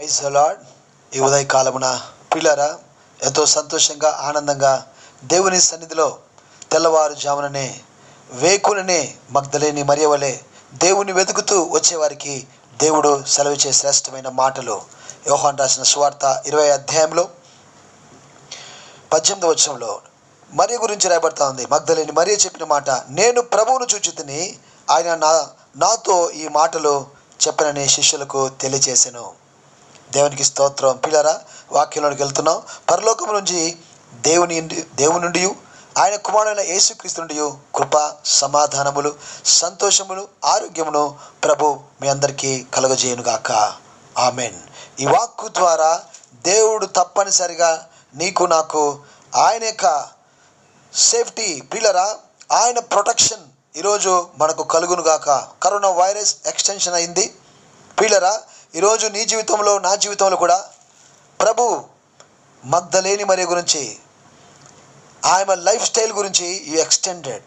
praise the lord ఈ ఉదయ కాలమున పిల్లరా ఎంతో సంతోషంగా ఆనందంగా దేవుని సన్నిధిలో తెల్లవారుజాముననే వేకుననే మగ్ధలేని మరియవలే దేవుని వెతుకుతూ వచ్చేవారికి దేవుడు సెలవిచ్చే శ్రేష్టమైన మాటలు యోహాన్ రాసిన సువార్త ఇరవై అధ్యాయంలో పద్దెనిమిది వచనంలో మరియ గురించి రాయబడతా ఉంది మగ్ధలేని మరియ చెప్పిన మాట నేను ప్రభువును చూచితిని ఆయన నా నాతో ఈ మాటలు చెప్పనని శిష్యులకు తెలియచేశాను దేవునికి స్తోత్రం పిల్లరా వాక్యంలోకి వెళ్తున్నాం పరలోకం నుంచి దేవుని నుండి- దేవుని నుండి ఆయన కుమారుడైన యేసుక్రీస్తు నుండి కృప సమాధానములు సంతోషములు ఆరోగ్యమును ప్రభు మీ అందరికీ కలుగజేయునుగాక ఆమెన్ ఈ వాక్కు ద్వారా దేవుడు తప్పనిసరిగా నీకు నాకు ఆయన యొక్క సేఫ్టీ పిల్లరా ఆయన ప్రొటెక్షన్ ఈరోజు మనకు కలుగునుగాక కరోనా వైరస్ ఎక్స్టెన్షన్ అయింది పిల్లరా ఈరోజు నీ జీవితంలో నా జీవితంలో కూడా ప్రభు మగ్ధలేని మరి గురించి ఆమె లైఫ్ స్టైల్ గురించి ఈ ఎక్స్టెండెడ్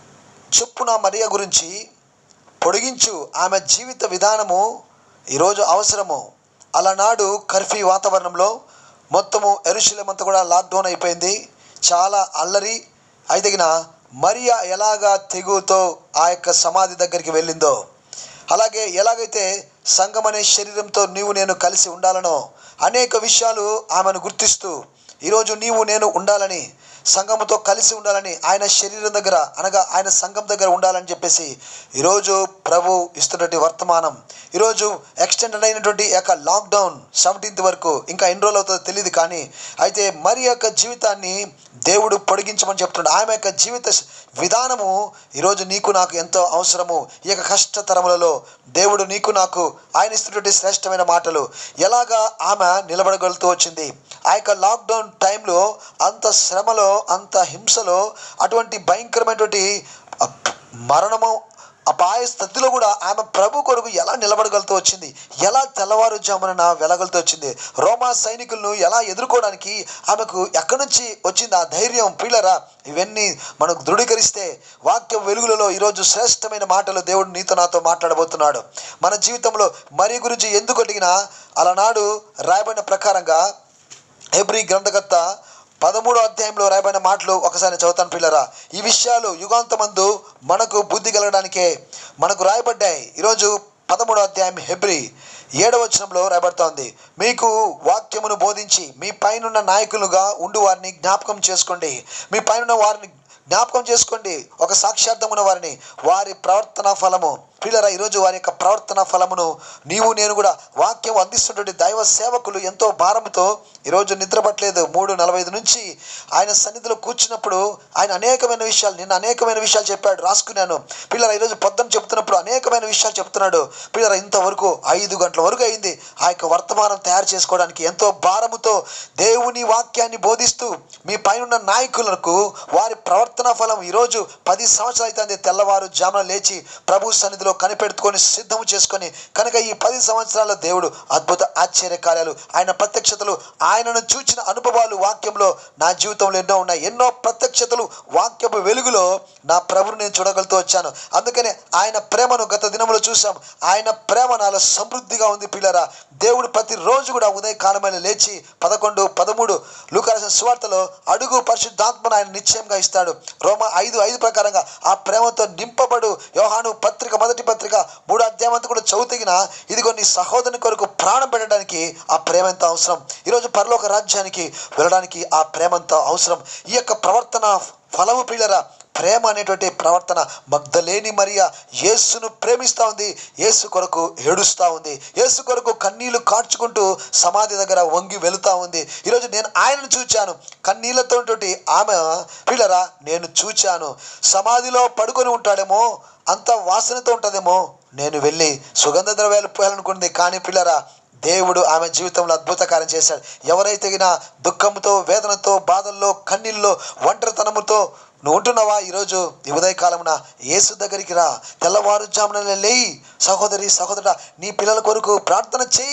చొప్పున మరియ గురించి పొడిగించు ఆమె జీవిత విధానము ఈరోజు అవసరము అలనాడు కర్ఫ్యూ వాతావరణంలో మొత్తము ఎరుశలేం అంతా కూడా లాక్డౌన్ అయిపోయింది చాలా అల్లరి అయితగిన మరియా ఎలాగా తెగుతో ఆ యొక్క సమాధి దగ్గరికి వెళ్ళిందో అలాగే ఎలాగైతే సంఘం అనే శరీరంతో నీవు నేను కలిసి ఉండాలనో అనేక విషయాలు ఆమెను గుర్తిస్తూ ఈరోజు నీవు నేను ఉండాలని సంఘముతో కలిసి ఉండాలని ఆయన శరీరం దగ్గర అనగా ఆయన సంఘం దగ్గర ఉండాలని చెప్పేసి ఈరోజు ప్రభు ఇస్తున్నటువంటి వర్తమానం ఈరోజు ఎక్స్టెండెడ్ అయినటువంటి ఈ యొక్క లాక్డౌన్ సెవెంటీన్త్ వరకు ఇంకా ఎన్ని రోజులు అవుతుందో తెలియదు కానీ అయితే మరి యొక్క జీవితాన్ని దేవుడు పొడిగించమని చెప్తున్నాడు ఆమె యొక్క జీవిత విధానము ఈరోజు నీకు నాకు ఎంతో అవసరము ఈ యొక్క కష్టతరములలో దేవుడు నీకు నాకు ఆయన ఇస్తున్నటువంటి శ్రేష్టమైన మాటలు ఎలాగా ఆమె నిలబడగలుగుతూ వచ్చింది ఆ యొక్క లాక్డౌన్ టైంలో అంత శ్రమలో అంత హింసలో అటువంటి భయంకరమైనటువంటి అప్- మరణము అపాయ స్థితిలో కూడా ఆమె ప్రభు కొరకు ఎలా నిలబడగలుగుతూ వచ్చింది ఎలా తెల్లవారుజామున వెళ్ళగలుగుతూ వచ్చింది రోమా సైనికులను ఎలా ఎదుర్కోవడానికి ఆమెకు ఎక్కడి నుంచి వచ్చింది ఆ ధైర్యం పిల్లరా ఇవన్నీ మనకు దృఢీకరిస్తే వాక్యం వెలుగులలో ఈరోజు శ్రేష్టమైన మాటలు దేవుడు నీతో నాతో మాట్లాడబోతున్నాడు మన జీవితంలో మరి గురించి ఎందుకు అడిగినా అలనాడు రాయబడిన ప్రకారంగా హెబ్రి గ్రంథకర్త పదమూడో అధ్యాయంలో రాయబడిన మాటలు ఒకసారి చదువుతాను పిల్లరా ఈ విషయాలు యుగాంతమందు మనకు బుద్ధి కలగడానికే మనకు రాయబడ్డాయి ఈరోజు పదమూడో అధ్యాయం హెబ్రి ఏడవ వచనంలో రాయబడుతోంది మీకు వాక్యమును బోధించి మీ పైనున్న నాయకులుగా ఉండు వారిని జ్ఞాపకం చేసుకోండి మీ పైనున్న వారిని జ్ఞాపకం చేసుకోండి ఒక సాక్షార్థం ఉన్న వారిని వారి ప్రవర్తన ఫలము పిల్లరా ఈరోజు వారి యొక్క ప్రవర్తన ఫలమును నీవు నేను కూడా వాక్యం అందిస్తున్నటువంటి దైవ సేవకులు ఎంతో భారంతో ఈరోజు నిద్రపట్టలేదు మూడు నలభై ఐదు నుంచి ఆయన సన్నిధిలో కూర్చున్నప్పుడు ఆయన అనేకమైన విషయాలు నిన్న అనేకమైన విషయాలు చెప్పాడు రాసుకున్నాను పిల్లరా ఈరోజు పొద్దున చెప్తున్నప్పుడు అనేకమైన విషయాలు చెప్తున్నాడు పిల్లరా ఇంతవరకు ఐదు గంటల వరకు అయింది ఆ యొక్క వర్తమానం తయారు చేసుకోవడానికి ఎంతో భారముతో దేవుని వాక్యాన్ని బోధిస్తూ మీ పైన నాయకులకు వారి ప్రవర్తన ఫలం ఈరోజు పది సంవత్సరాలు అయితే తెల్లవారు జామున లేచి ప్రభు సన్నిధిలో కనిపెట్టుకొని సిద్ధము చేసుకొని కనుక ఈ పది సంవత్సరాల దేవుడు అద్భుత ఆశ్చర్య కార్యాలు ఆయన ప్రత్యక్షతలు ఆయనను చూచిన అనుభవాలు వాక్యంలో నా జీవితంలో ఎన్నో ఉన్నాయి ఎన్నో ప్రత్యక్షతలు వాక్యపు వెలుగులో నా ప్రభుని నేను చూడగలుగుతూ వచ్చాను అందుకనే ఆయన ప్రేమను గత దినములో చూసాం ఆయన ప్రేమ నాలో సమృద్ధిగా ఉంది పిల్లరా దేవుడు ప్రతిరోజు కూడా ఉదయ కాలమైన లేచి పదకొండు పదమూడు లూకాసిన సువార్తలో అడుగు పరిశుద్ధాత్మను ఆయన నిశ్చయంగా ఇస్తాడు రోమ ఐదు ఐదు ప్రకారంగా ఆ ప్రేమతో నింపబడు యోహాను పత్రిక మొదటి పత్రిక మూడు అధ్యాయం అంతా కూడా చదువుతగిన ఇది కొన్ని సహోదరుని కొరకు ప్రాణం పెట్టడానికి ఆ ప్రేమ ఎంత అవసరం ఈరోజు పరలోక రాజ్యానికి వెళ్ళడానికి ఆ ప్రేమ ఎంత అవసరం ఈ యొక్క ప్రవర్తన ఫలము పిల్లరా ప్రేమ అనేటువంటి ప్రవర్తన మగ్ధలేని మరియా యేసును ప్రేమిస్తూ ఉంది యేసు కొరకు ఏడుస్తూ ఉంది యేసు కొరకు కన్నీళ్లు కార్చుకుంటూ సమాధి దగ్గర వంగి వెళుతూ ఉంది ఈరోజు నేను ఆయనను చూచాను కన్నీళ్లతో ఆమె పిల్లరా నేను చూచాను సమాధిలో పడుకొని ఉంటాడేమో అంత వాసనతో ఉంటుందేమో నేను వెళ్ళి సుగంధ ద్రవ్యాలు పోయాలనుకుంది కానీ పిల్లరా దేవుడు ఆమె జీవితంలో అద్భుత కార్యం చేశాడు ఎవరైతే గిన దుఃఖంతో వేదనతో బాధల్లో కన్నీళ్ళలో ఒంటరితనముతో నువ్వు ఉంటున్నావా ఈరోజు ఈ ఉదయకాలమున యేసు దగ్గరికి రా తెల్లవారుజామున లేయి సహోదరి సహోదరుడా నీ పిల్లల కొరకు ప్రార్థన చేయి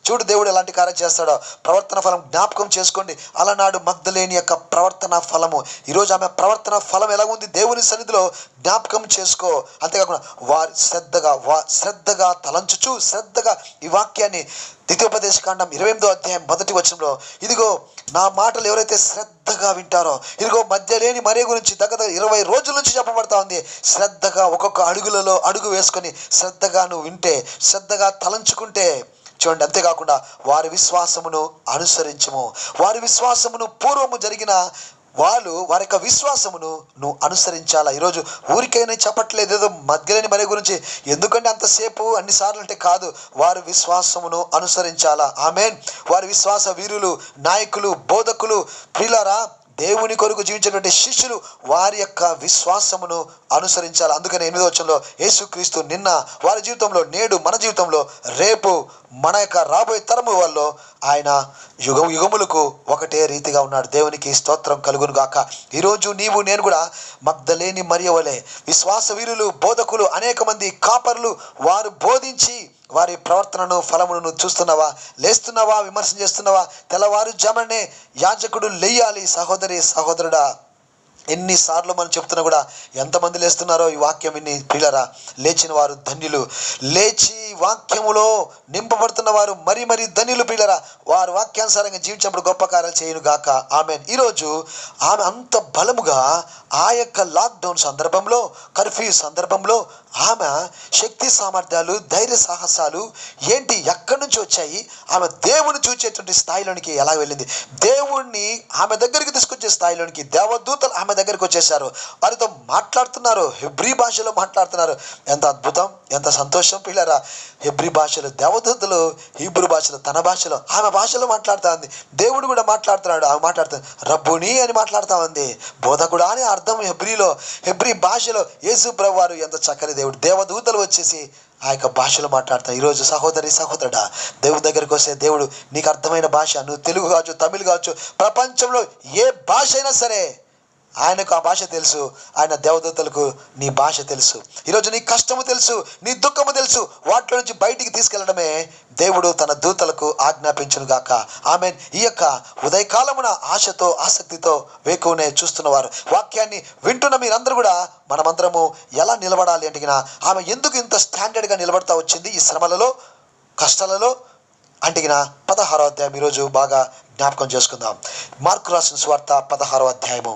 చూడు దేవుడు ఎలాంటి కార్యం చేస్తాడో ప్రవర్తన ఫలం జ్ఞాపకం చేసుకోండి అలనాడు మగ్ధలేని యొక్క ప్రవర్తన ఫలము ఈరోజు ఆమె ప్రవర్తన ఫలం ఎలా ఉంది దేవుని సన్నిధిలో జ్ఞాపకం చేసుకో అంతేకాకుండా వారి శ్రద్ధగా వా శ్రద్ధగా తలంచుచు శ్రద్ధగా ఈ వాక్యాన్ని ద్వితీయోపదేశకాండం ఇరవై ఎనిమిదో అధ్యాయం మొదటి వచనంలో ఇదిగో నా మాటలు ఎవరైతే శ్రద్ధగా వింటారో ఇదిగో మధ్య లేని మరే గురించి దగ్గర ఇరవై రోజుల నుంచి చెప్పబడతా ఉంది శ్రద్ధగా ఒక్కొక్క అడుగులలో అడుగు వేసుకొని శ్రద్ధగా నువ్వు వింటే శ్రద్ధగా తలంచుకుంటే చూడండి అంతేకాకుండా వారి విశ్వాసమును అనుసరించము వారి విశ్వాసమును పూర్వము జరిగిన వాళ్ళు వారి యొక్క విశ్వాసమును నువ్వు అనుసరించాలా ఈరోజు ఊరికైనా చెప్పట్లేదు ఏదో మధ్యలేని మరి గురించి ఎందుకంటే అంతసేపు అన్నిసార్లు అంటే కాదు వారి విశ్వాసమును అనుసరించాలా ఆమెన్ వారి విశ్వాస వీరులు నాయకులు బోధకులు ప్రియులారా దేవుని కొరకు జీవించినటువంటి శిష్యులు వారి యొక్క విశ్వాసమును అనుసరించాలి అందుకని ఎనిమిదో వచ్చంలో యేసుక్రీస్తు నిన్న వారి జీవితంలో నేడు మన జీవితంలో రేపు మన యొక్క రాబోయే తరము వల్ల ఆయన యుగ యుగములకు ఒకటే రీతిగా ఉన్నాడు దేవునికి స్తోత్రం కలుగును గాక ఈరోజు నీవు నేను కూడా మగ్ధలేని మరియవలే విశ్వాస వీరులు బోధకులు అనేక మంది కాపర్లు వారు బోధించి వారి ప్రవర్తనను ఫలమును చూస్తున్నావా లేస్తున్నావా విమర్శన చేస్తున్నావా తెల్లవారు జమనే యాజకుడు లేయాలి సహోదరి సహోదరుడా ఎన్నిసార్లు మనం చెప్తున్నా కూడా ఎంతమంది లేస్తున్నారో ఈ వాక్యం విని పిల్లరా లేచిన వారు ధన్యులు లేచి వాక్యములో నింపబడుతున్న వారు మరి మరి ధన్యులు పిల్లరా వారు వాక్యానుసారంగా జీవించినప్పుడు గొప్ప కార్యాలు చేయను గాక ఆమె ఈరోజు ఆమె అంత బలముగా ఆ యొక్క లాక్డౌన్ సందర్భంలో కర్ఫ్యూ సందర్భంలో ఆమె శక్తి సామర్థ్యాలు ధైర్య సాహసాలు ఏంటి ఎక్కడి నుంచి వచ్చాయి ఆమె దేవుని చూచేటువంటి స్థాయిలోనికి ఎలా వెళ్ళింది దేవుణ్ణి ఆమె దగ్గరికి తీసుకొచ్చే స్థాయిలోనికి దేవదూతలు ఆమె దగ్గరికి వచ్చేసారు వారితో మాట్లాడుతున్నారు హెబ్రీ భాషలో మాట్లాడుతున్నారు ఎంత అద్భుతం ఎంత సంతోషం పిల్లరా హెబ్రీ భాషలో దేవదూతలు హీబ్రూ భాషలో తన భాషలో ఆమె భాషలో మాట్లాడుతూ ఉంది దేవుడు కూడా మాట్లాడుతున్నాడు ఆమె మాట్లాడుతుంది రబ్బుని అని మాట్లాడుతూ ఉంది బోధకుడా అని అర్థం హెబ్రీలో హెబ్రీ భాషలో యేసు ప్రభు వారు ఎంత చక్కని దేవుడు దేవదూతలు వచ్చేసి ఆ యొక్క భాషలో మాట్లాడతారు ఈరోజు సహోదరి సహోదరుడా దేవుడి దగ్గరికి వస్తే దేవుడు నీకు అర్థమైన భాష నువ్వు తెలుగు కావచ్చు తమిళ్ కావచ్చు ప్రపంచంలో ఏ భాష అయినా సరే ఆయనకు ఆ భాష తెలుసు ఆయన దేవదూతలకు నీ భాష తెలుసు ఈరోజు నీ కష్టము తెలుసు నీ దుఃఖము తెలుసు వాటిలో నుంచి బయటికి తీసుకెళ్లడమే దేవుడు తన దూతలకు ఆజ్ఞాపించును గాక ఆమె ఈ యొక్క ఉదయకాలమున ఆశతో ఆసక్తితో వేకువనే చూస్తున్నవారు వాక్యాన్ని వింటున్న మీరందరూ కూడా మనమందరము ఎలా నిలబడాలి అంటే ఆమె ఎందుకు ఇంత స్టాండర్డ్గా నిలబడతా వచ్చింది ఈ శ్రమలలో కష్టాలలో అంటిగిన పదహారో అధ్యాయం ఈరోజు బాగా జ్ఞాపకం చేసుకుందాం మార్కు రాసిన స్వార్త పదహారో అధ్యాయము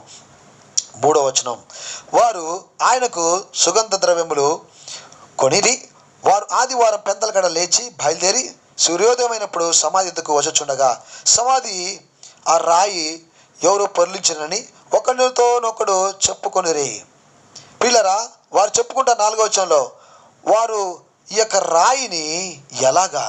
మూడో వచనం వారు ఆయనకు సుగంధ ద్రవ్యములు కొనిది వారు ఆదివారం పెందలగడ లేచి బయలుదేరి సూర్యోదయమైనప్పుడు సమాధి ఎద్దుకు వచ్చుచుండగా సమాధి ఆ రాయి ఎవరు పొర్లించినని ఒకరితోనొకడు చెప్పుకొనిరి పిల్లరా వారు చెప్పుకుంటారు నాలుగో వచనంలో వారు ఈ యొక్క రాయిని ఎలాగా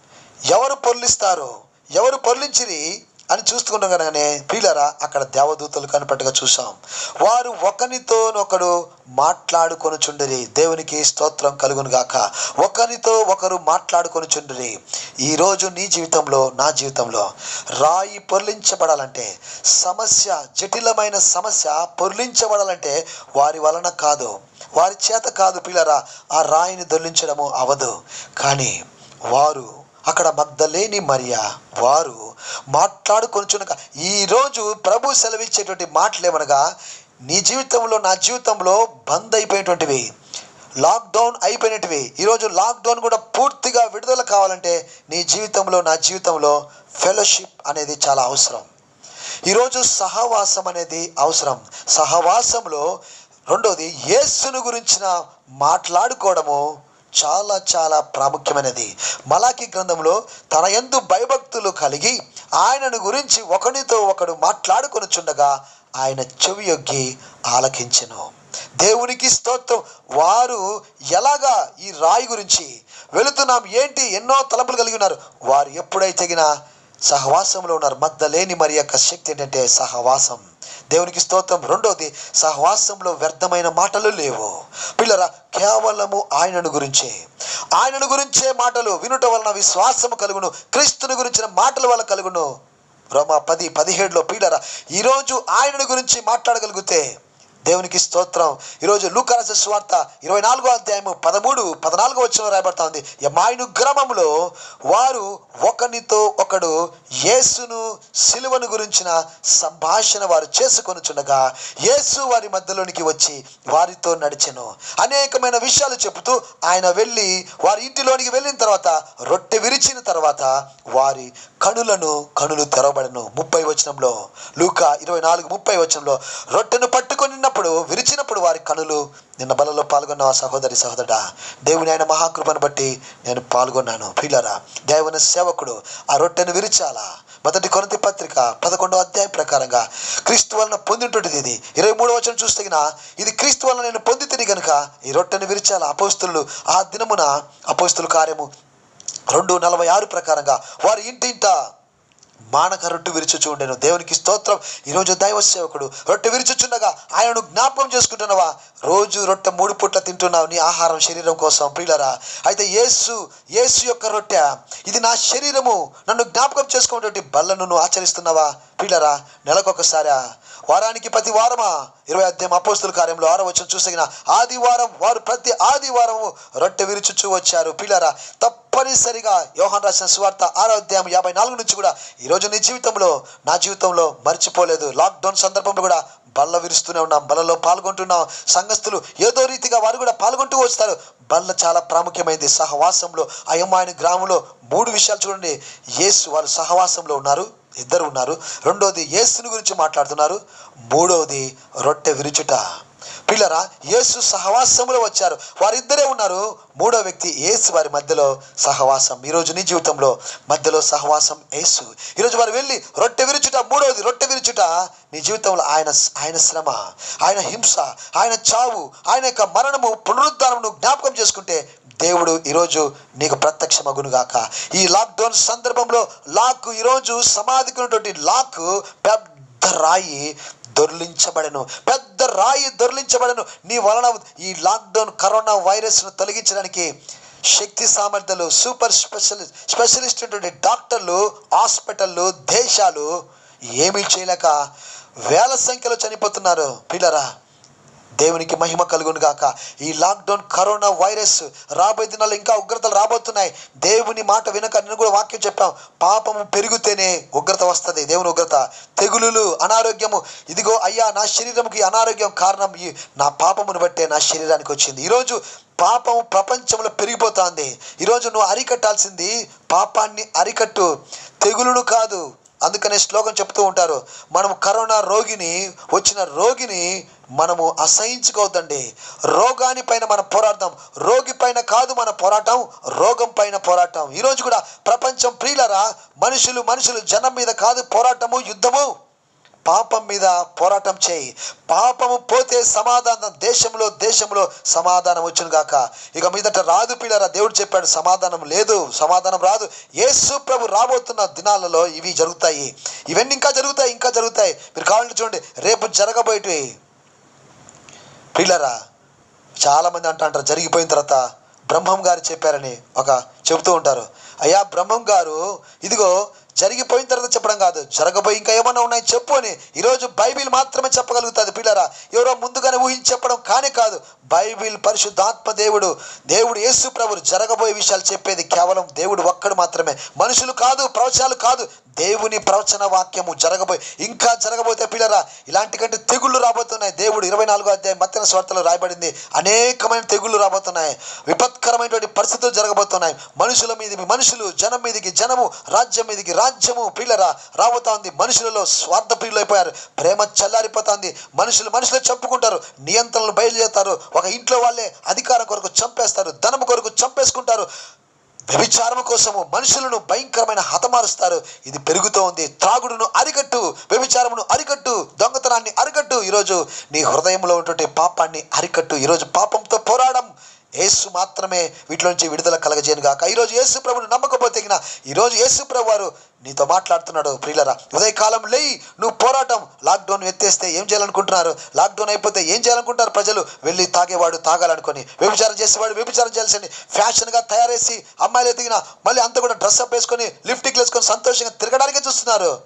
ఎవరు పొర్లిస్తారు ఎవరు పొర్లించిరి అని చూస్తుండగానే ప్రియులరా అక్కడ దేవదూతలు కనిపెట్టగా చూసాం వారు ఒకరితోనొకడు మాట్లాడుకొనుచుండిరి దేవునికి స్తోత్రం కలుగును గాక ఒకరితో ఒకరు మాట్లాడుకొనుచుండిరి ఈరోజు నీ జీవితంలో నా జీవితంలో రాయి పొర్లించబడాలంటే సమస్య జటిలమైన సమస్య పొర్లించబడాలంటే వారి వలన కాదు వారి చేత కాదు పిల్లరా ఆ రాయిని దొర్లించడము అవదు కానీ వారు అక్కడ మగ్ధలేని మరియా వారు మాట్లాడుకొనిచునగా ఈరోజు ప్రభు సెలవిచ్చేటువంటి మాటలు ఏమనగా నీ జీవితంలో నా జీవితంలో బంద్ అయిపోయినటువంటివి లాక్డౌన్ అయిపోయినటివి ఈరోజు లాక్డౌన్ కూడా పూర్తిగా విడుదల కావాలంటే నీ జీవితంలో నా జీవితంలో ఫెలోషిప్ అనేది చాలా అవసరం ఈరోజు సహవాసం అనేది అవసరం సహవాసంలో రెండోది యేసును గురించిన మాట్లాడుకోవడము చాలా చాలా ప్రాముఖ్యమైనది మలాకి గ్రంథంలో తన ఎందు భయభక్తులు కలిగి ఆయనను గురించి ఒకనితో ఒకడు మాట్లాడుకొనుచుండగా ఆయన చెవి యొగ్గి ఆలకించెను దేవునికి స్తోత్రం వారు ఎలాగా ఈ రాయి గురించి వెళుతున్నాం ఏంటి ఎన్నో తలంపులు కలిగి ఉన్నారు వారు ఎప్పుడైతే తగిన సహవాసంలో ఉన్నారు మగ్ధలేని మరి యొక్క శక్తి ఏంటంటే సహవాసం దేవునికి స్తోత్రం రెండోది సహవాసంలో వ్యర్థమైన మాటలు లేవు పిల్లరా కేవలము ఆయనను గురించే ఆయనను గురించే మాటలు వినుట వలన విశ్వాసము కలుగును క్రీస్తుని గురించిన మాటల వల్ల కలుగును రోమా పది పదిహేడులో పీడరా ఈరోజు ఆయనను గురించి మాట్లాడగలిగితే దేవునికి స్తోత్రం ఈరోజు లూకారస స్వార్త ఇరవై నాలుగో అధ్యాయము పదమూడు పద్నాలుగో వచ్చిన రాయబడతా ఉంది మాయను గ్రామంలో వారు ఒకనితో ఒకడు యేసును సిలువను గురించిన సంభాషణ వారు చేసుకొనుచుండగా యేసు వారి మధ్యలోనికి వచ్చి వారితో నడిచెను అనేకమైన విషయాలు చెబుతూ ఆయన వెళ్ళి వారి ఇంటిలోనికి వెళ్ళిన తర్వాత రొట్టె విరిచిన తర్వాత వారి కనులను కనులు తెరవబడను ముప్పై వచనంలో లూకా ఇరవై నాలుగు ముప్పై వచనంలో రొట్టెను పట్టుకొనినప్పుడు విరిచినప్పుడు వారి కనులు నిన్న బలలో పాల్గొన్న ఆ సహోదరి సహోదరుడా దేవుని ఆయన మహాకృపను బట్టి నేను పాల్గొన్నాను ప్రియులరా దేవుని సేవకుడు ఆ రొట్టెను విరిచాలా మొదటి కొరతి పత్రిక పదకొండో అధ్యాయం ప్రకారంగా క్రీస్తు వలన పొందినటువంటిది ఇది ఇరవై మూడో వచనం చూస్తే గిన ఇది క్రీస్తు వలన నేను పొందితిని గనుక ఈ రొట్టెను విరిచాల అపోస్తులు ఆ దినమున అపోస్తుల కార్యము రెండు నలభై ఆరు ప్రకారంగా వారి ఇంటింట మానక రొట్టె విరుచుచు ఉండెను దేవునికి స్తోత్రం ఈరోజు దైవ సేవకుడు రొట్టె విరుచుచుండగా ఆయనను జ్ఞాపకం చేసుకుంటున్నావా రోజు రొట్టె మూడు పుట్ల తింటున్నావు నీ ఆహారం శరీరం కోసం ప్రియులరా అయితే యేసు యేసు యొక్క రొట్టె ఇది నా శరీరము నన్ను జ్ఞాపకం చేసుకున్నటువంటి బల్లను నువ్వు ఆచరిస్తున్నావా ప్రియులరా నెలకొకసారా వారానికి ప్రతి వారమా ఇరవై అధ్యాయం అపోస్తుల కార్యంలో ఆరో వచ్చిన చూసిన ఆదివారం వారు ప్రతి ఆదివారము రొట్టె విరుచుచూ వచ్చారు పిల్లరా తప్పనిసరిగా యోహాన్ రాసిన సువార్త ఆరో అధ్యాయం యాభై నాలుగు నుంచి కూడా ఈరోజు నీ జీవితంలో నా జీవితంలో మర్చిపోలేదు లాక్డౌన్ సందర్భంలో కూడా బల్ల విరుస్తూనే ఉన్నాం బల్లలో పాల్గొంటున్నాం సంఘస్థులు ఏదో రీతిగా వారు కూడా పాల్గొంటూ వస్తారు బల్ల చాలా ప్రాముఖ్యమైనది సహవాసంలో అయ్యమ్మాయని గ్రామంలో మూడు విషయాలు చూడండి యేసు వాళ్ళు సహవాసంలో ఉన్నారు ఇద్దరు ఉన్నారు రెండోది యేసుని గురించి మాట్లాడుతున్నారు మూడవది రొట్టె విరుచుట పిల్లరా యేసు సహవాసంలో వచ్చారు వారిద్దరే ఉన్నారు మూడో వ్యక్తి యేసు వారి మధ్యలో సహవాసం ఈరోజు నీ జీవితంలో మధ్యలో సహవాసం యేసు ఈరోజు వారు వెళ్ళి రొట్టె విరుచుట మూడవది రొట్టె విరుచుట నీ జీవితంలో ఆయన ఆయన శ్రమ ఆయన హింస ఆయన చావు ఆయన యొక్క మరణము పునరుద్ధానమును జ్ఞాపకం చేసుకుంటే దేవుడు ఈరోజు నీకు ప్రత్యక్షమగునుగాక ఈ లాక్డౌన్ సందర్భంలో లాక్ ఈరోజు సమాధికి ఉన్నటువంటి లాక్ పెద్ద రాయి దొర్లించబడను పెద్ద రాయి దొర్లించబడను నీ వలన ఈ లాక్డౌన్ కరోనా వైరస్ను తొలగించడానికి శక్తి సామర్థ్యాలు సూపర్ స్పెషలి స్పెషలిస్ట్ ఉన్నటువంటి డాక్టర్లు హాస్పిటళ్ళు దేశాలు ఏమీ చేయలేక వేల సంఖ్యలో చనిపోతున్నారు పిల్లరా దేవునికి మహిమ కలుగును గాక ఈ లాక్డౌన్ కరోనా వైరస్ రాబోయే దినాల్లో ఇంకా ఉగ్రతలు రాబోతున్నాయి దేవుని మాట వినక నేను కూడా వాక్యం చెప్పాం పాపము పెరిగితేనే ఉగ్రత వస్తుంది దేవుని ఉగ్రత తెగులులు అనారోగ్యము ఇదిగో అయ్యా నా శరీరంకి అనారోగ్యం కారణం ఈ నా పాపమును బట్టే నా శరీరానికి వచ్చింది ఈరోజు పాపం ప్రపంచంలో పెరిగిపోతుంది ఈరోజు నువ్వు అరికట్టాల్సింది పాపాన్ని అరికట్టు తెగులును కాదు అందుకనే శ్లోకం చెప్తూ ఉంటారు మనం కరోనా రోగిని వచ్చిన రోగిని మనము అసహించుకోవద్దండి రోగాని పైన మనం పోరాడదాం రోగి పైన కాదు మన పోరాటం రోగం పైన పోరాటం ఈరోజు కూడా ప్రపంచం ప్రియులరా మనుషులు మనుషులు జనం మీద కాదు పోరాటము యుద్ధము పాపం మీద పోరాటం చేయి పాపము పోతే సమాధానం దేశంలో దేశంలో సమాధానం వచ్చును గాక ఇక మీదట రాదు పిల్లరా దేవుడు చెప్పాడు సమాధానం లేదు సమాధానం రాదు యేసు ప్రభు రాబోతున్న దినాలలో ఇవి జరుగుతాయి ఇవన్నీ ఇంకా జరుగుతాయి ఇంకా జరుగుతాయి మీరు కావాలంటే చూడండి రేపు జరగబోయేటివి పిల్లరా చాలామంది అంటూ అంటారు జరిగిపోయిన తర్వాత బ్రహ్మం గారు చెప్పారని ఒక చెబుతూ ఉంటారు అయ్యా బ్రహ్మం గారు ఇదిగో జరిగిపోయిన తర్వాత చెప్పడం కాదు జరగబోయి ఇంకా ఏమన్నా ఉన్నాయి చెప్పు అని ఈరోజు బైబిల్ మాత్రమే చెప్పగలుగుతుంది పిల్లరా ఎవరో ముందుగానే ఊహించి చెప్పడం కానీ కాదు బైబిల్ పరిశుద్ధాత్మ దేవుడు దేవుడు యేసు ప్రభుడు జరగబోయే విషయాలు చెప్పేది కేవలం దేవుడు ఒక్కడు మాత్రమే మనుషులు కాదు ప్రవచనాలు కాదు దేవుని ప్రవచన వాక్యము జరగబోయి ఇంకా జరగబోతే పిల్లరా ఇలాంటి కంటే తెగుళ్ళు రాబోతున్నాయి దేవుడు ఇరవై నాలుగో అధ్యాయం మత్తిన స్వార్థలో రాయబడింది అనేకమైన తెగుళ్ళు రాబోతున్నాయి విపత్కరమైనటువంటి పరిస్థితులు జరగబోతున్నాయి మనుషుల మీదకి మనుషులు జనం మీదకి జనము రాజ్యం మీదకి రాజ్యము పిల్లరా రాబోతా ఉంది మనుషులలో స్వార్థ ప్రియులు అయిపోయారు ప్రేమ చల్లారిపోతుంది మనుషులు మనుషులు చంపుకుంటారు నియంత్రణలు బయలుదేరుతారు ఒక ఇంట్లో వాళ్ళే అధికారం కొరకు చంపేస్తారు ధనము కొరకు చంపేసుకుంటారు వ్యభిచారం కోసము మనుషులను భయంకరమైన హతమారుస్తారు ఇది పెరుగుతూ ఉంది త్రాగుడును అరికట్టు వ్యభిచారమును అరికట్టు దొంగతనాన్ని అరికట్టు ఈరోజు నీ హృదయంలో ఉన్నటువంటి పాపాన్ని అరికట్టు ఈరోజు పాపంతో పోరాడం యేసు మాత్రమే వీటిలో నుంచి విడుదల కలగజేయను గాక ఈరోజు యేసు ప్రభుని నమ్మకపోతే గిన ఈరోజు యేసు ప్రభు వారు నీతో మాట్లాడుతున్నాడు ప్రియులరా ఉదయకాలం లేయి నువ్వు పోరాటం లాక్డౌన్ ఎత్తేస్తే ఏం చేయాలనుకుంటున్నారు లాక్డౌన్ అయిపోతే ఏం చేయాలనుకుంటారు ప్రజలు వెళ్ళి తాగేవాడు తాగాలనుకొని వ్యభిచారం చేసేవాడు వ్యభిచారం చేయాల్సింది ఫ్యాషన్గా తయారేసి అమ్మాయిలు ఎదిగిన మళ్ళీ అంతా కూడా డ్రెస్ అప్ వేసుకొని లిఫ్టిక్ వేసుకొని సంతోషంగా తిరగడానికే చూస్తున్నారు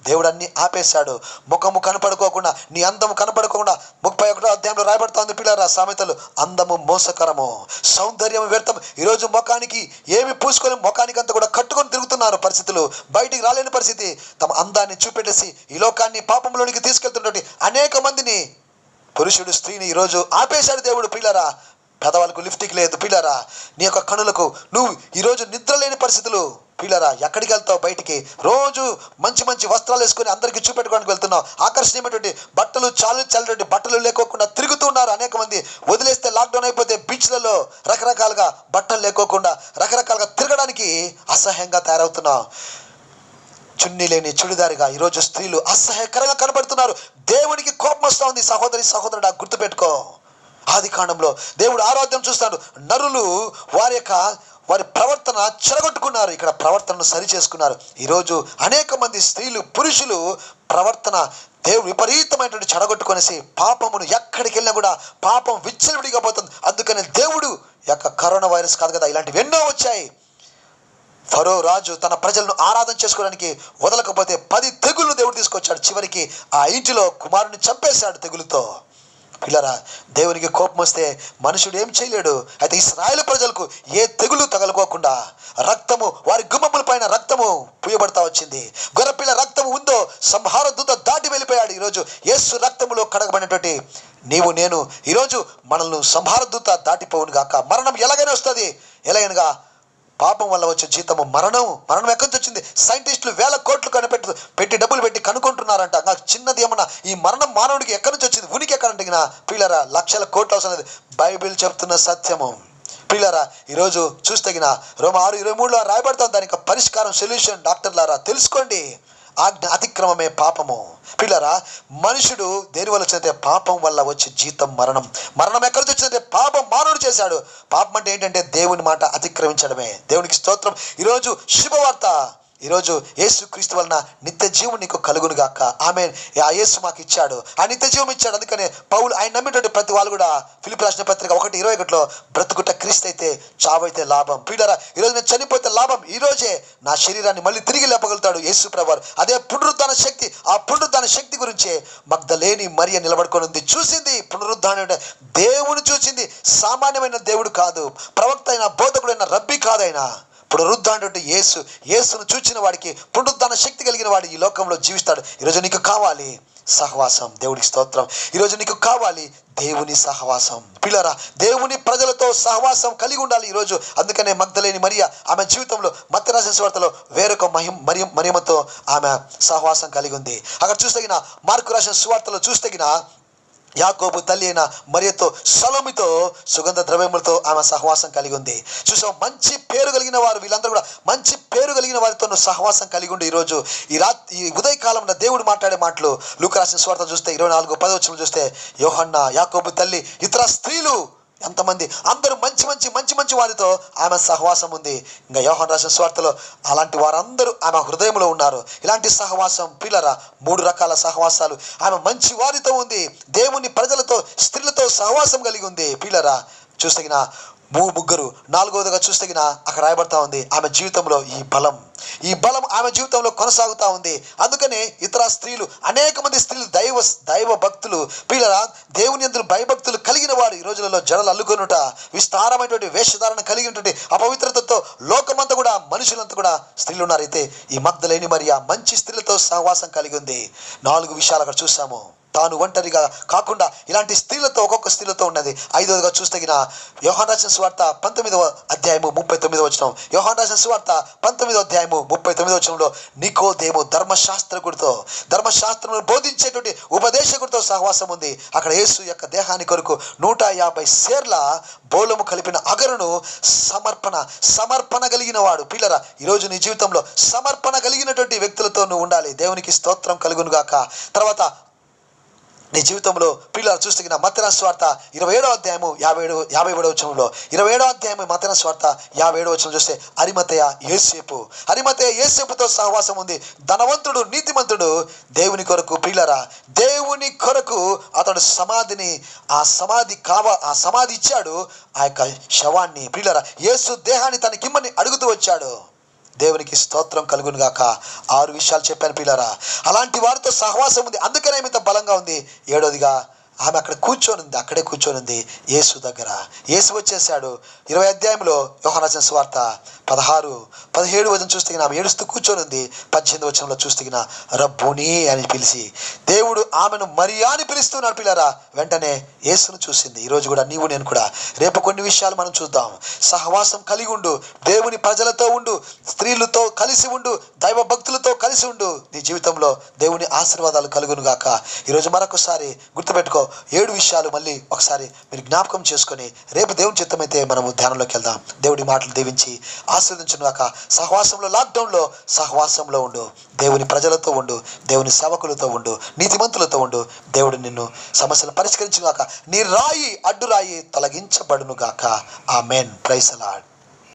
దేవుడు అన్ని ఆపేశాడు ముఖము కనపడుకోకుండా నీ అందము కనపడుకోకుండా ముప్పై ఒకటో అధ్యాయంలో రాయబడుతోంది పిల్లరా సామెతలు అందము మోసకరము సౌందర్యం వ్యర్థం ఈరోజు ముఖానికి ఏమి పూసుకొని ముఖానికి అంతా కూడా కట్టుకొని తిరుగుతున్నారు పరిస్థితులు బయటికి రాలేని పరిస్థితి తమ అందాన్ని చూపెట్టేసి ఈ లోకాన్ని పాపంలోనికి తీసుకెళ్తున్నటువంటి అనేక మందిని పురుషుడు స్త్రీని ఈరోజు ఆపేశాడు దేవుడు పిల్లరా పెదవాళ్ళకు లిఫ్టిక్ లేదు పిల్లరా నీ యొక్క కనులకు నువ్వు ఈరోజు నిద్ర లేని పరిస్థితులు పిల్లరా ఎక్కడికి వెళ్తావు బయటికి రోజు మంచి మంచి వస్త్రాలు వేసుకొని అందరికీ చూపెట్టుకోవడానికి వెళ్తున్నావు ఆకర్షణీయమైనటువంటి బట్టలు చాలు చల్లటువంటి బట్టలు లేకోకుండా తిరుగుతూ ఉన్నారు అనేక మంది వదిలేస్తే లాక్డౌన్ అయిపోతే బీచ్లలో రకరకాలుగా బట్టలు లేకోకుండా రకరకాలుగా తిరగడానికి అసహ్యంగా తయారవుతున్నావు చున్నీ లేని చుడిదారిగా ఈరోజు స్త్రీలు అసహ్యకరంగా కనబడుతున్నారు దేవునికి కోపం వస్తూ ఉంది సహోదరి సహోదరుడు గుర్తుపెట్టుకో ఆది కాండంలో దేవుడు ఆరోగ్యం చూస్తాడు నరులు వారి యొక్క వారి ప్రవర్తన చెరగొట్టుకున్నారు ఇక్కడ ప్రవర్తనను సరి చేసుకున్నారు ఈరోజు అనేక మంది స్త్రీలు పురుషులు ప్రవర్తన దేవుడు విపరీతమైనటువంటి చెడగొట్టుకొనేసి పాపమును ఎక్కడికి వెళ్ళినా కూడా పాపం విచ్చలవిడిగా పోతుంది అందుకని దేవుడు యొక్క కరోనా వైరస్ కాదు కదా ఇలాంటివి ఎన్నో వచ్చాయి ఫరో రాజు తన ప్రజలను ఆరాధన చేసుకోవడానికి వదలకపోతే పది తెగుళ్ళు దేవుడు తీసుకొచ్చాడు చివరికి ఆ ఇంటిలో కుమారుని చంపేశాడు తెగులుతో పిల్లరా దేవునికి కోపం వస్తే మనుషుడు ఏం చేయలేడు అయితే ఇస్రాయేల్ ప్రజలకు ఏ తెగులు తగలుకోకుండా రక్తము వారి గుమ్మముల పైన రక్తము పుయ్యబడతా వచ్చింది గొర్రెపిల్ల రక్తము ఉందో సంహార దూత దాటి వెళ్ళిపోయాడు ఈరోజు యేసు రక్తములో కడగబడినటువంటి నీవు నేను ఈరోజు మనల్ని సంహార దూత దాటిపోవును గాక మరణం ఎలాగైనా వస్తుంది ఎలాగైనగా పాపం వల్ల వచ్చే జీతము మరణం మరణం ఎక్కడి నుంచి వచ్చింది సైంటిస్టులు వేల కోట్లు కనిపెట్టు పెట్టి డబ్బులు పెట్టి కనుక్కుంటున్నారంట నాకు చిన్నది ఏమన్నా ఈ మరణం మానవుడికి ఎక్కడి నుంచి వచ్చింది ఉనికి ఎక్కడంటే పిల్లరా లక్షల కోట్లు అవసరం లేదు బైబిల్ చెప్తున్న సత్యము పిల్లరా ఈరోజు చూస్తగిన రోమ ఆరు ఇరవై మూడులో రాయబడతాం దానికి పరిష్కారం సొల్యూషన్ డాక్టర్లారా తెలుసుకోండి ఆజ్ఞ అతిక్రమమే పాపము పిల్లరా మనుషుడు దేని వల్ల వచ్చిందంటే పాపం వల్ల వచ్చే జీతం మరణం మరణం ఎక్కడి నుంచి వచ్చిందంటే పాపం మానవుడు చేశాడు పాపం అంటే ఏంటంటే దేవుని మాట అతిక్రమించడమే దేవునికి స్తోత్రం ఈరోజు శుభవార్త ఈరోజు యేసు క్రీస్తు వలన నిత్య జీవం నీకు కలుగును గాక ఆమె ఆ యేసు మాకు ఇచ్చాడు ఆ నిత్య జీవం ఇచ్చాడు అందుకనే పౌలు ఆయన నమ్మినటువంటి ప్రతి వాళ్ళు కూడా ఫిలిప్ రాసిన పత్రిక ఒకటి ఇరవై ఒకటిలో బ్రతుకుట క్రీస్తు అయితే చావైతే లాభం పీడరా ఈరోజు నేను చనిపోతే లాభం ఈ రోజే నా శరీరాన్ని మళ్ళీ తిరిగి లేపగలుగుతాడు యేసు ప్రభారు అదే పునరుద్ధాన శక్తి ఆ పునరుద్ధాన శక్తి గురించే మగ్ధలేని మరియ నిలబడుకొని ఉంది చూసింది పునరుద్ధానం అంటే దేవుని చూసింది సామాన్యమైన దేవుడు కాదు ప్రవక్త అయిన బోధకుడైన రబ్బీ కాదైనా పునరుద్ధానుడు యేసు యేసును చూచిన వాడికి పునరుద్ధాన శక్తి కలిగిన వాడు ఈ లోకంలో జీవిస్తాడు ఈరోజు నీకు కావాలి సహవాసం దేవుడికి స్తోత్రం ఈరోజు నీకు కావాలి దేవుని సహవాసం పిల్లరా దేవుని ప్రజలతో సహవాసం కలిగి ఉండాలి ఈరోజు అందుకనే మగ్ధలేని మరియ ఆమె జీవితంలో మత్స్యరాశి స్వార్థలో వేరొక మహిమ మరియ మరియమతో ఆమె సహవాసం కలిగి ఉంది అక్కడ చూస్తగిన మార్కు రాసిన సువార్తలో చూస్తగిన యాకోబు తల్లి అయిన మరియతో సలోమితో సుగంధ ద్రవ్యములతో ఆమె సహవాసం కలిగి ఉంది చూసాం మంచి పేరు కలిగిన వారు వీళ్ళందరూ కూడా మంచి పేరు కలిగిన వారితో నువ్వు సహవాసం కలిగి ఉండి ఈరోజు ఈ రాత్రి ఈ ఉదయకాలంలో దేవుడు మాట్లాడే మాటలు లూక రాసిన స్వార్థ చూస్తే ఇరవై నాలుగు పదవచనం చూస్తే యోహన్న యాకోబు తల్లి ఇతర స్త్రీలు ఎంతమంది అందరూ మంచి మంచి మంచి మంచి వారితో ఆమె సహవాసం ఉంది ఇంకా యోహన్ రాసిన స్వార్థలో అలాంటి వారందరూ ఆమె హృదయంలో ఉన్నారు ఇలాంటి సహవాసం పిల్లరా మూడు రకాల సహవాసాలు ఆమె మంచి వారితో ఉంది దేవుని ప్రజలతో స్త్రీలతో సహవాసం కలిగి ఉంది పిల్లరా చూస్తగిన మూ ముగ్గురు నాలుగవదిగా చూస్తగిన అక్కడ రాయబడతా ఉంది ఆమె జీవితంలో ఈ బలం ఈ బలం ఆమె జీవితంలో కొనసాగుతా ఉంది అందుకనే ఇతర స్త్రీలు అనేక మంది స్త్రీలు దైవ దైవ భక్తులు పిల్లల దేవుని ఎందుకు భయభక్తులు కలిగిన వారు ఈ రోజులలో జడలు అల్లుకొనుట విస్తారమైనటువంటి వేషధారణ కలిగినటువంటి అపవిత్రతతో లోకమంతా కూడా మనుషులంతా కూడా స్త్రీలు ఉన్నారు అయితే ఈ మగ్ధలేని మరియా మంచి స్త్రీలతో సహవాసం కలిగి ఉంది నాలుగు విషయాలు అక్కడ చూసాము తాను ఒంటరిగా కాకుండా ఇలాంటి స్త్రీలతో ఒక్కొక్క స్త్రీలతో ఉన్నది ఐదవదిగా చూస్తగిన యోహాన్ రాసిన స్వార్త పంతొమ్మిదవ అధ్యాయము ముప్పై తొమ్మిదవ వచనం యోహాన్ రాసిన స్వార్త పంతొమ్మిదవ అధ్యాయము ముప్పై తొమ్మిదవ వచనంలో నికో దేము ధర్మశాస్త్రకుడితో ధర్మశాస్త్రమును బోధించేటువంటి ఉపదేశకుడితో సహవాసం ఉంది అక్కడ యేసు యొక్క దేహాన్ని కొరకు నూట యాభై సేర్ల బోలము కలిపిన అగరును సమర్పణ సమర్పణ కలిగిన వాడు పిల్లరా ఈరోజు నీ జీవితంలో సమర్పణ కలిగినటువంటి వ్యక్తులతో నువ్వు ఉండాలి దేవునికి స్తోత్రం కలుగును గాక తర్వాత నీ జీవితంలో పిల్లలు చూస్తున్న మతన స్వార్థ ఇరవై ఏడో అధ్యాయము యాభై ఏడు యాభై ఏడవ వచనంలో ఇరవై ఏడో అధ్యాయము మతన స్వార్థ యాభై ఏడవ వచనం చూస్తే అరిమతయ ఏసేపు అరిమతయ ఏసేపుతో సహవాసం ఉంది ధనవంతుడు నీతిమంతుడు దేవుని కొరకు పిల్లరా దేవుని కొరకు అతడు సమాధిని ఆ సమాధి కావ ఆ సమాధి ఇచ్చాడు ఆ యొక్క శవాన్ని పిల్లరా యేసు దేహాన్ని తనకిమ్మని అడుగుతూ వచ్చాడు దేవునికి స్తోత్రం కలుగును గాక ఆరు విషయాలు చెప్పాను పిల్లరా అలాంటి వారితో సహవాసం ఉంది అందుకనే ఆమె ఇంత బలంగా ఉంది ఏడోదిగా ఆమె అక్కడ కూర్చొని ఉంది అక్కడే కూర్చొని ఉంది యేసు దగ్గర యేసు వచ్చేసాడు ఇరవై అధ్యాయంలో యోహనచన స్వార్త పదహారు పదిహేడు వచనం చూస్తే ఆమె ఏడుస్తూ కూర్చొని ఉంది పద్దెనిమిది వచనంలో చూస్తే రబ్బుని అని పిలిచి దేవుడు ఆమెను మరియా అని పిలుస్తున్నాడు పిల్లరా వెంటనే యేసును చూసింది ఈరోజు కూడా నీవు నేను కూడా రేపు కొన్ని విషయాలు మనం చూద్దాం సహవాసం కలిగి ఉండు దేవుని ప్రజలతో ఉండు స్త్రీలతో కలిసి ఉండు దైవ భక్తులతో కలిసి ఉండు నీ జీవితంలో దేవుని ఆశీర్వాదాలు కలుగును గాక ఈరోజు మరొకసారి గుర్తుపెట్టుకో ఏడు విషయాలు మళ్ళీ ఒకసారి మీరు జ్ఞాపకం చేసుకొని రేపు దేవుని చిత్తమైతే మనము ధ్యానంలోకి వెళ్దాం దేవుడి మాటలు దీవించి ఆస్వాదించును గాక సహవాసంలో లాక్డౌన్లో సహవాసంలో ఉండు దేవుని ప్రజలతో ఉండు దేవుని సేవకులతో ఉండు నీతిమంతులతో ఉండు దేవుడు నిన్ను సమస్యలు పరిష్కరించుగాక నీ రాయి అడ్డు రాయి తొలగించబడును గాక ఆ మెయిన్ ప్రైసలాడ్